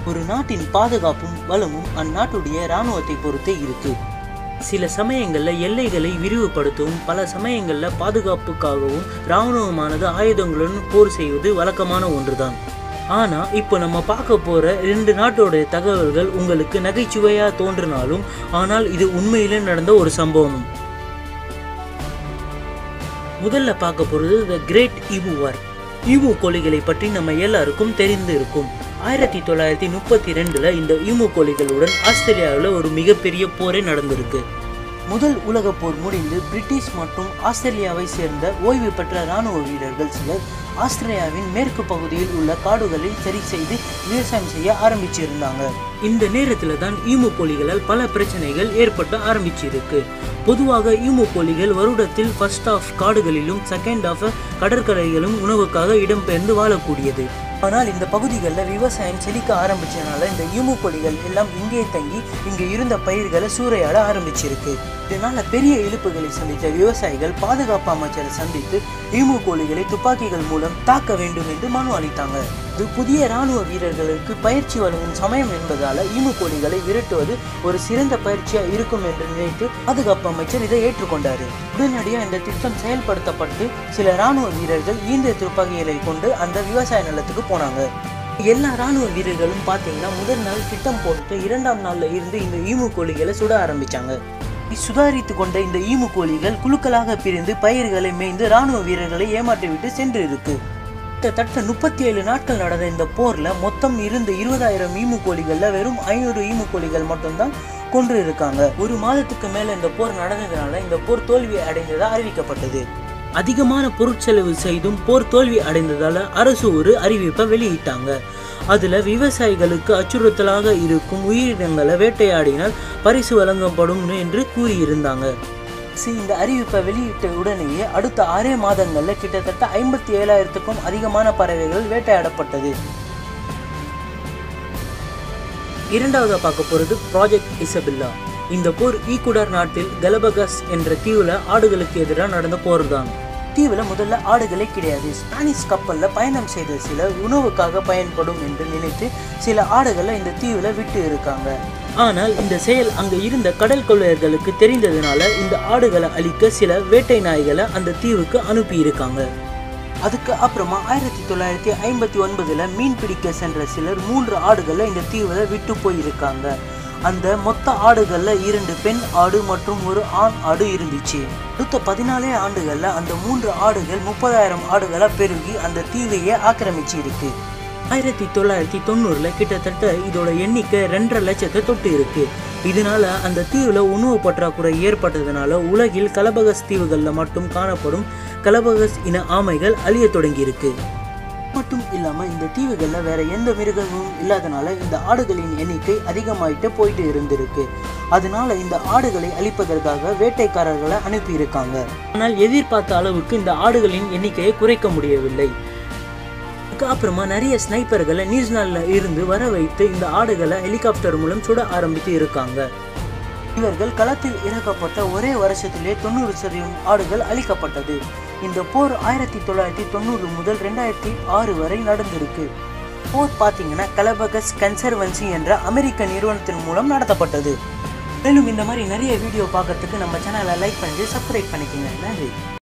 ஒரு நாட்டின் பாதுகாப்பும் வளமும் அந்நாட்டுடைய இராணுவத்தை பொறுத்தே இருக்கு சில சமயங்கள்ல எல்லைகளை விரிவுபடுத்தவும் பல சமயங்கள்ல பாதுகாப்புக்காகவும் இராணுவமானது ஆயுதங்களுடன் போர் செய்வது வழக்கமான ஒன்றுதான் ஆனா இப்போ நம்ம பார்க்க போற ரெண்டு நாட்டோட தகவல்கள் உங்களுக்கு நகைச்சுவையா தோன்றினாலும் ஆனால் இது உண்மையிலே நடந்த ஒரு சம்பவம் முதல்ல பார்க்க போறது த கிரேட் இவு வார் ஈமு கோழிகளை பற்றி நம்ம எல்லாருக்கும் தெரிந்து இருக்கும் ஆயிரத்தி தொள்ளாயிரத்தி முப்பத்தி ரெண்டுல இந்த ஈமு கோழிகளுடன் ஆஸ்திரேலியாவில் ஒரு மிகப்பெரிய போரே நடந்திருக்கு முதல் உலகப் போர் முடிந்து பிரிட்டிஷ் மற்றும் ஆஸ்திரேலியாவை சேர்ந்த ஓய்வு பெற்ற இராணுவ வீரர்கள் சிலர் ஆஸ்திரேலியாவின் மேற்கு பகுதியில் உள்ள காடுகளை சரி செய்து விவசாயம் செய்ய ஆரம்பிச்சிருந்தாங்க இந்த நேரத்தில் தான் ஈமு கோழிகளால் பல பிரச்சனைகள் ஏற்பட ஆரம்பிச்சிருக்கு பொதுவாக ஈமு கோழிகள் வருடத்தில் ஃபர்ஸ்ட் ஆஃப் காடுகளிலும் செகண்ட் ஆஃப் கடற்கரைகளும் உணவுக்காக இடம்பெயர்ந்து வாழக்கூடியது ஆனால் இந்த பகுதிகளில் விவசாயம் செழிக்க ஆரம்பிச்சதுனால இந்த ஈமு கோழிகள் எல்லாம் இங்கே தங்கி இங்கே இருந்த பயிர்களை சூறையாட ஆரம்பிச்சிருக்கு இதனால பெரிய இழுப்புகளை சந்தித்த விவசாயிகள் பாதுகாப்பு அமைச்சரை சந்தித்து ஈமு கோழிகளை துப்பாக்கிகள் மூலம் தாக்க வேண்டும் என்று மனு அளித்தாங்க இது புதிய ராணுவ வீரர்களுக்கு பயிற்சி வழங்கும் சமயம் என்பதால ஈமு கோழிகளை விரட்டுவது ஒரு சிறந்த பயிற்சியா இருக்கும் என்று நினைத்து பாதுகாப்பு அமைச்சர் இதை ஏற்றுக்கொண்டாரு உடனடியாக இந்த திட்டம் செயல்படுத்தப்பட்டு சில ராணுவ வீரர்கள் ஈந்த துப்பாக்கிகளை கொண்டு அந்த விவசாய நிலத்துக்கு போனாங்க எல்லா ராணுவ வீரர்களும் பார்த்தீங்கன்னா முதல் நாள் திட்டம் போட்டு இரண்டாம் நாள்ல இருந்து இந்த ஈமு கோழிகளை சுட ஆரம்பிச்சாங்க சுதாரித்து கொண்ட இந்த ஈமு கோழிகள் குழுக்களாக பிரிந்து பயிர்களை மேய்ந்து ராணுவ வீரர்களை ஏமாற்றிவிட்டு சென்று இருக்கு கிட்டத்தட்ட முப்பத்தி ஏழு நாட்கள் நடந்த இந்த போர்ல மொத்தம் இருந்த இருபதாயிரம் ஈமு கோழிகள்ல வெறும் ஐநூறு ஈமு கோழிகள் மட்டும்தான் கொன்று இருக்காங்க ஒரு மாதத்துக்கு மேல இந்த போர் நடந்ததுனால இந்த போர் தோல்வி அடைந்ததா அறிவிக்கப்பட்டது அதிகமான பொருட்செலவு செய்தும் போர் தோல்வி அடைந்ததால அரசு ஒரு அறிவிப்பை வெளியிட்டாங்க அதுல விவசாயிகளுக்கு அச்சுறுத்தலாக இருக்கும் உயிரினங்களை வேட்டையாடினால் பரிசு வழங்கப்படும் என்று கூறியிருந்தாங்க அரசு இந்த அறிவிப்பை வெளியிட்ட உடனேயே அடுத்த ஆறே மாதங்கள்ல கிட்டத்தட்ட ஐம்பத்தி ஏழாயிரத்துக்கும் அதிகமான பறவைகள் வேட்டையாடப்பட்டது இரண்டாவது பார்க்க போறது ப்ராஜெக்ட் இசபில்லா இந்த போர் ஈக்குடர் நாட்டில் கலபகஸ் என்ற தீவுல ஆடுகளுக்கு எதிராக நடந்த போர் தான் தீவுல முதல்ல ஆடுகளே கிடையாது ஸ்பானிஷ் கப்பல்ல பயணம் செய்த சில உணவுக்காக பயன்படும் என்று நினைத்து சில ஆடுகளை இந்த தீவுல விட்டு இருக்காங்க ஆனால் இந்த செயல் அங்க இருந்த கடல் கொள்ளையர்களுக்கு தெரிந்ததுனால இந்த ஆடுகளை அழிக்க சில வேட்டை நாய்களை அந்த தீவுக்கு அனுப்பி இருக்காங்க அதுக்கு அப்புறமா ஆயிரத்தி தொள்ளாயிரத்தி ஐம்பத்தி ஒன்பதுல மீன் பிடிக்க சென்ற சிலர் மூன்று ஆடுகளை இந்த தீவுல விட்டு போயிருக்காங்க அந்த மொத்த ஆடுகள்ல இரண்டு பெண் ஆடு மற்றும் ஒரு ஆண் ஆடு இருந்துச்சு அடுத்த பதினாலே ஆண்டுகள்ல அந்த மூன்று ஆடுகள் முப்பதாயிரம் ஆடுகளா பெருகி அந்த தீவையே ஆக்கிரமிச்சு இருக்கு ஆயிரத்தி தொள்ளாயிரத்தி தொண்ணூறுல கிட்டத்தட்ட இதோட எண்ணிக்கை ரெண்டரை லட்சத்தை தொட்டு இருக்கு இதனால அந்த தீவுல உணவு பற்றாக்குறை ஏற்பட்டதுனால உலகில் கலபகஸ் தீவுகள்ல மட்டும் காணப்படும் கலபகஸ் இன ஆமைகள் அழிய தொடங்கி இருக்கு மட்டும் இல்லாம இந்த தீவுகள்ல வேற எந்த மிருகமும் இல்லாதனால இந்த ஆடுகளின் எண்ணிக்கை அதிகமாயிட்டு போயிட்டு இருந்திருக்கு அதனால இந்த ஆடுகளை அழிப்பதற்காக வேட்டைக்காரர்களை அனுப்பி இருக்காங்க ஆனால் எதிர்பார்த்த அளவுக்கு இந்த ஆடுகளின் எண்ணிக்கையை குறைக்க முடியவில்லை அதுக்கு அப்புறமா நிறைய ஸ்னைப்பர்களை நியூசிலாந்துல இருந்து வர வைத்து இந்த ஆடுகளை ஹெலிகாப்டர் மூலம் சுட ஆரம்பித்து இருக்காங்க இவர்கள் களத்தில் இறக்கப்பட்ட ஒரே வருஷத்திலே தொண்ணூறு சதவீதம் ஆடுகள் அழிக்கப்பட்டது இந்த போர் ஆயிரத்தி தொள்ளாயிரத்தி தொண்ணூறு முதல் ரெண்டாயிரத்தி ஆறு வரை நடந்திருக்கு போர் பார்த்தீங்கன்னா கலபகஸ் கன்சர்வன்சி என்ற அமெரிக்க நிறுவனத்தின் மூலம் நடத்தப்பட்டது மேலும் இந்த மாதிரி நிறைய வீடியோ பார்க்கறதுக்கு நம்ம சேனலை லைக் பண்ணி சப்ஸ்கிரைப் பண்ணிக்கோங்க நன்றி